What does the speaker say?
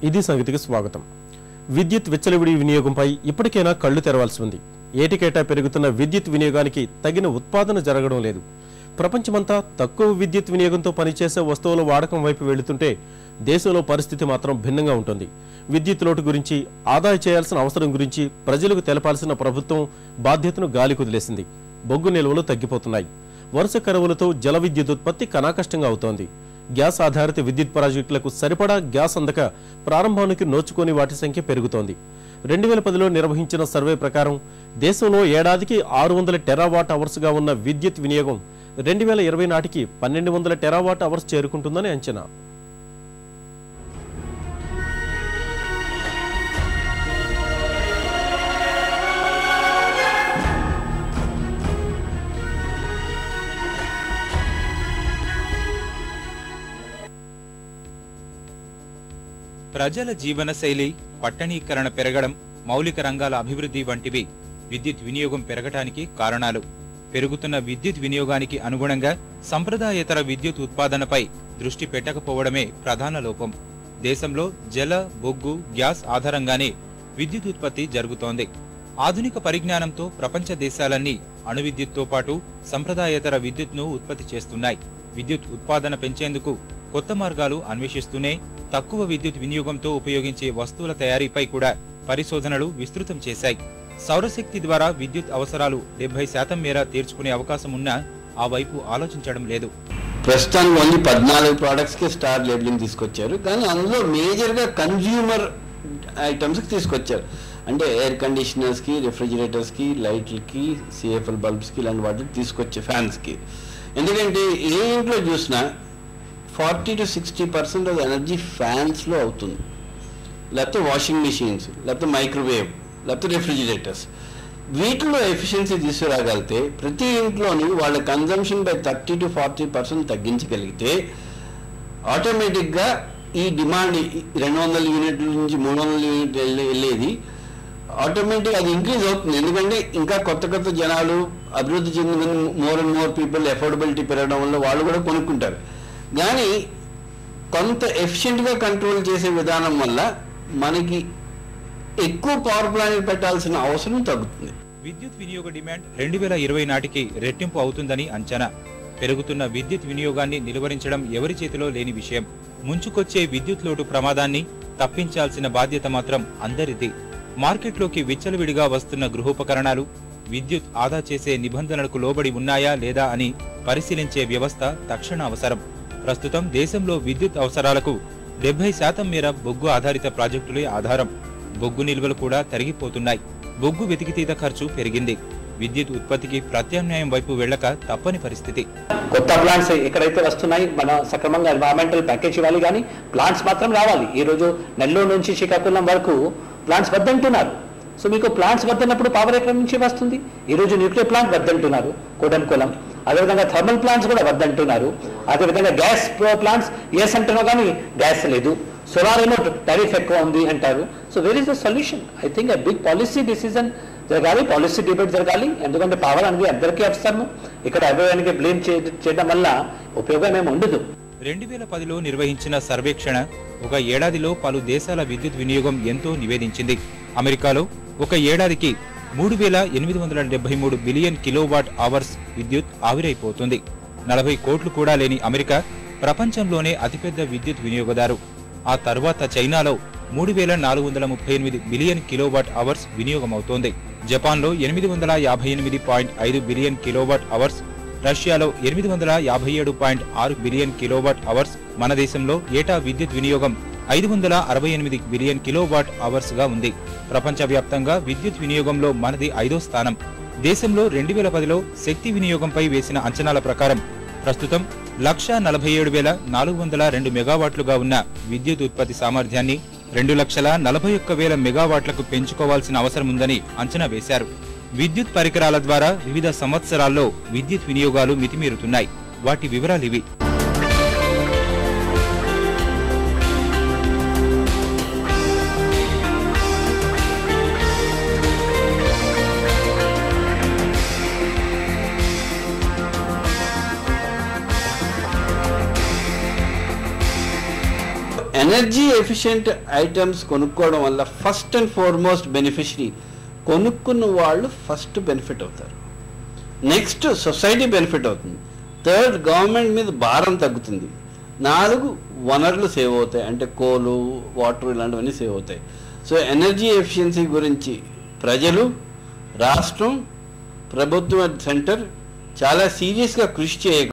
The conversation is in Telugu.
ఇది సంగతికి స్వాగతం విద్యుత్ విచ్చలవిడి వినియోగంపై ఇప్పటికైనా కళ్ళు తెరవాల్సి ఉంది ఏటికేటా పెరుగుతున్న విద్యుత్ వినియోగానికి తగిన ఉత్పాదన జరగడం లేదు ప్రపంచమంతా తక్కువ విద్యుత్ వినియోగంతో పనిచేసే వస్తువుల వాడకం వైపు వెళుతుంటే దేశంలో పరిస్థితి మాత్రం భిన్నంగా ఉంటుంది విద్యుత్ లోటు గురించి ఆదా చేయాల్సిన అవసరం గురించి ప్రజలకు తెలపాల్సిన ప్రభుత్వం బాధ్యతను గాలి కుదిలేసింది బొగ్గు నిల్వలు తగ్గిపోతున్నాయి వరుస కరువులతో జల విద్యుత్ ఉత్పత్తి కనాకష్టంగా అవుతోంది గ్యాస్ ఆధారిత విద్యుత్ ప్రాజెక్టులకు సరిపడా గ్యాస్ అందక ప్రారంభానికి నోచుకొని వాటి సంఖ్య పెరుగుతోంది రెండు వేల పదిలో నిర్వహించిన సర్వే ప్రకారం దేశంలో ఏడాదికి ఆరు వందల టెరావాట్ అవర్స్గా ఉన్న విద్యుత్ వినియోగం రెండు వేల ఇరవై నాటికి పన్నెండు వందల టెరావాట్ అవర్స్ చేరుకుంటుందని అంచనా ప్రజల జీవనశైలి పట్టణీకరణ పెరగడం మౌలిక రంగాల అభివృద్ధి వంటివి విద్యుత్ వినియోగం పెరగటానికి కారణాలు పెరుగుతున్న విద్యుత్ వినియోగానికి అనుగుణంగా సంప్రదాయేతర విద్యుత్ ఉత్పాదనపై దృష్టి పెట్టకపోవడమే ప్రధాన లోపం దేశంలో జల బొగ్గు గ్యాస్ ఆధారంగానే విద్యుత్ ఉత్పత్తి జరుగుతోంది ఆధునిక పరిజ్ఞానంతో ప్రపంచ దేశాలన్నీ అణు విద్యుత్తో పాటు సంప్రదాయేతర విద్యుత్ను ఉత్పత్తి చేస్తున్నాయి విద్యుత్ ఉత్పాదన పెంచేందుకు కొత్త మార్గాలు అన్వేషిస్తూనే తక్కువ విద్యుత్ వినియోగంతో ఉపయోగించే వస్తువుల తయారీపై కూడా పరిశోధనలు విస్తృతం చేశాయి సౌరశక్తి ద్వారా విద్యుత్ అవసరాలు డెబ్బై శాతం మేర తీర్చుకునే అవకాశం ఉన్నా ఆ వైపు ఆలోచించడం లేదు ప్రస్తుతానికి ఓన్లీ పద్నాలుగు ప్రోడక్ట్స్కి స్టార్ లేబులింగ్ తీసుకొచ్చారు కానీ అందులో మేజర్గా కన్జ్యూమర్ ఐటమ్స్కి తీసుకొచ్చారు అంటే ఎయిర్ కండిషనర్స్కి రిఫ్రిజిరేటర్స్కి లైట్లకి సిఎఫ్ఎల్ బల్బ్స్కి ఇలాంటి వాటికి తీసుకొచ్చే ఫ్యాన్స్కి ఎందుకంటే ఏ ఇంట్లో చూసినా forty to sixty percent of energy ఫ్యాన్స్లో అవుతుంది లేకపోతే వాషింగ్ మిషన్స్ లేకపోతే మైక్రోవేవ్ లేకపోతే రిఫ్రిజిరేటర్స్ వీటిలో ఎఫిషియన్సీ తీసుకురాగలిగితే ప్రతి ఇంట్లోని వాళ్ళ consumption by thirty to forty percent తగ్గించగలిగితే ఆటోమేటిక్గా ఈ డిమాండ్ రెండు వందల యూనిట్ల నుంచి మూడు వందల యూనిట్ వెళ్ళే వెళ్ళేది ఆటోమేటిక్ అది ఇంక్రీజ్ అవుతుంది ఎందుకంటే ఇంకా కొత్త కొత్త జనాలు అభివృద్ధి చెందిన more and more people affordability పెరగడం వల్ల వాళ్ళు కూడా కొనుక్కుంటారు కానీ కొంత ఎఫిషియెంట్గా కంట్రోల్ చేసే విధానం వల్ల మనకి ఎక్కువ పవర్ ప్లాంట్ పెట్టాల్సిన అవసరం తగ్గుతుంది విద్యుత్ వినియోగ డిమాండ్ రెండు వేల ఇరవై నాటికి రెట్టింపు అవుతుందని అంచనా పెరుగుతున్న విద్యుత్ వినియోగాన్ని నిలువరించడం ఎవరి చేతిలో లేని విషయం ముంచుకొచ్చే విద్యుత్ లోటు ప్రమాదాన్ని తప్పించాల్సిన బాధ్యత మాత్రం అందరిది మార్కెట్లోకి విచ్చలవిడిగా వస్తున్న గృహోపకరణాలు విద్యుత్ ఆదా చేసే నిబంధనలకు లోబడి ఉన్నాయా లేదా అని పరిశీలించే వ్యవస్థ తక్షణ అవసరం ప్రస్తుతం దేశంలో విద్యుత్ అవసరాలకు డెబ్బై శాతం మేర బొగ్గు ఆధారిత ప్రాజెక్టులే ఆధారం బొగ్గు నిల్వలు కూడా తరిగిపోతున్నాయి బొగ్గు వెతికితీత ఖర్చు పెరిగింది విద్యుత్ ఉత్పత్తికి ప్రత్యామ్నాయం వైపు వెళ్ళక తప్పని పరిస్థితి కొత్త ప్లాంట్స్ ఎక్కడైతే వస్తున్నాయి మన సక్రమంగా ఎన్వైరన్మెంటల్ ప్యాకేజ్ ఇవ్వాలి కానీ ప్లాంట్స్ మాత్రం రావాలి ఈ రోజు నెల్లూరు నుంచి శ్రీకాకుళం వరకు ప్లాంట్స్ వద్దంటున్నారు సో మీకు ప్లాంట్స్ వద్దన్నప్పుడు పవర్ ఎక్కడి నుంచి వస్తుంది ఈ రోజు న్యూక్లియర్ ప్లాంట్ వద్దంటున్నారు కోటంకులం అదేవిధంగా థర్మల్ ప్లాంట్స్ కూడా వద్దంటున్నారు అదేవిధంగా గ్యాస్ ప్లాంట్స్ ఎస్ అంటున్నా కానీ గ్యాస్ లేదు సోలార్ ఏమో టారిఫ్ ఎక్కువ ఉంది అంటారు so where is the solution I think big policy decision జరగాలి పాలసీ డిబేట్ జరగాలి ఎందుకంటే పవర్ అనేది అందరికీ అవసరము ఇక్కడ అభివృద్ధికి బ్లేమ్ చేయడం వల్ల ఉపయోగం ఏమి ఉండదు రెండు వేల పదిలో నిర్వహించిన సర్వేక్షణ ఒక ఏడాదిలో పలు దేశాల విద్యుత్ వినియోగం ఎంతో నివేదించింది అమెరికాలో ఒక ఏడాదికి మూడు వేల ఎనిమిది వందల డెబ్బై మూడు బిలియన్ కిలోవాట్ అవర్స్ విద్యుత్ ఆవిరైపోతుంది నలభై కోట్లు కూడా లేని అమెరికా ప్రపంచంలోనే అతిపెద్ద విద్యుత్ వినియోగదారు ఆ తర్వాత చైనాలో మూడు వేల నాలుగు వందల ముప్పై ఎనిమిది బిలియన్ కిలోవాట్ అవర్స్ వినియోగమవుతోంది జపాన్లో ఎనిమిది వందల యాభై ఎనిమిది పాయింట్ ఐదు బిలియన్ కిలోవాట్ అవర్స్ రష్యాలో ఎనిమిది వందల యాభై ఏడు పాయింట్ ఆరు బిలియన్ కిలోవాట్ అవర్స్ మన దేశంలో ఏటా విద్యుత్ వినియోగం ఐదు వందల అరవై ఎనిమిది బిలియన్ కిలోవాట్ అవర్స్ గా ఉంది ప్రపంచవ్యాప్తంగా విద్యుత్ వినియోగంలో మనది ఐదో స్థానం దేశంలో రెండు వేల పదిలో శక్తి వినియోగంపై వేసిన అంచనాల ప్రకారం ప్రస్తుతం లక్ష నలభై ఏడు వేల నాలుగు వందల రెండు మెగావాట్లుగా ఉన్న విద్యుత్ ఉత్పత్తి సామర్థ్యాన్ని రెండు లక్షల నలభై ఒక్క వేల మెగావాట్లకు పెంచుకోవాల్సిన అవసరం ఉందని అంచనా వేశారు విద్యుత్ పరికరాల ద్వారా వివిధ సంవత్సరాల్లో విద్యుత్ వినియోగాలు మితిమీరుతున్నాయి వాటి వివరాలివి ఎనర్జీ ఎఫిషియెంట్ ఐటమ్స్ కొనుక్కోవడం వల్ల ఫస్ట్ అండ్ ఫార్మోస్ట్ బెనిఫిషరీ కొనుక్కున్న వాళ్ళు ఫస్ట్ బెనిఫిట్ అవుతారు నెక్స్ట్ సొసైటీ బెనిఫిట్ అవుతుంది థర్డ్ గవర్నమెంట్ మీద భారం తగ్గుతుంది నాలుగు వనరులు సేవ్ అవుతాయి అంటే కోలు వాటర్ ఇలాంటివన్నీ సేవ్ అవుతాయి సో ఎనర్జీ ఎఫిషియన్సీ గురించి ప్రజలు రాష్ట్రం ప్రభుత్వ సెంటర్ చాలా సీరియస్గా కృషి చేయ